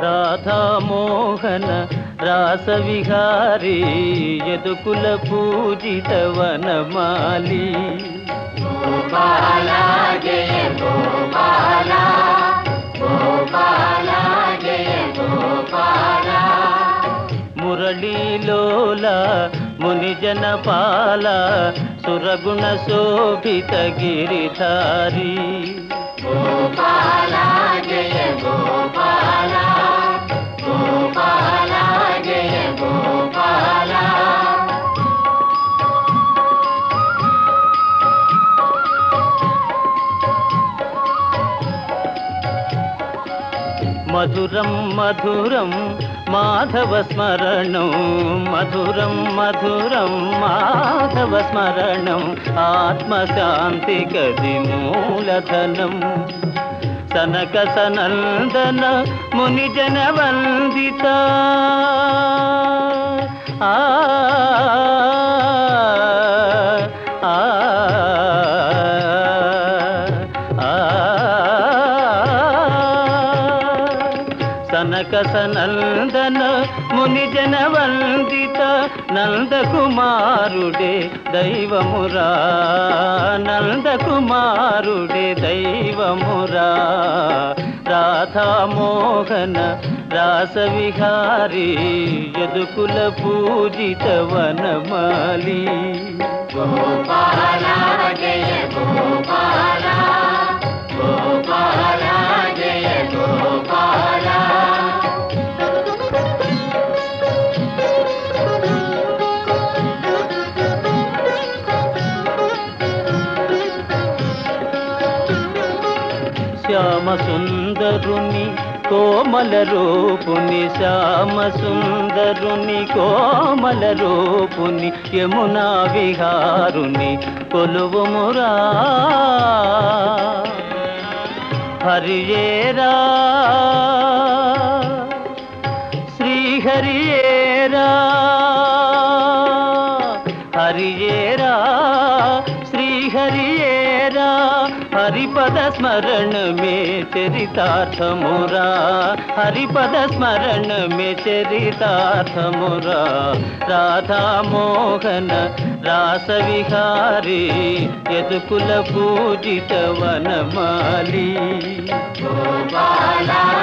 రాధామోహన రాసవిహారీ యదుకుల పూజిత వనమాలి గోపాల జయ గోపాల గోపాల జయ గోపాల మురళీలోల మునిజన పాల సురగుణ శోభిత గిరిధారి గోపాల జయ గోపాల గోపాల జయ గోపాల మధురం మధురం మాధవ స్మరణం మధురం మధురం మాధవ స్మరణం ఆత్మశాంతి గది మూలధనం సనక సనందన మునిజన వందిత ఆ ఆ, ఆ, సనక సనందన మునిజన వందిత నందకుమారుడే దైవమురా నందకుమారుడే దైవమురా రాధామోహన రాసవిహారీ యదుకుల పూజిత వనమాలి గోపాల జయ గోపాల గోపాల జయ గోపాల శ్యామ సుందరుని కోమల రూపుని శ్యామ సుందరుని కోమల రూపుని యమునా విహారుని కొలువుమురా హరియేరా శ్రీహరియేరా హరియేరా శ్రీహరియేరా హరిపద స్మరణ మే చరితార్థమురా హరిపద స్మరణ మే చరితార్థమురా రాధామోహన రాసవిహారీ యదుకుల పూజిత వనమాలి గోపాల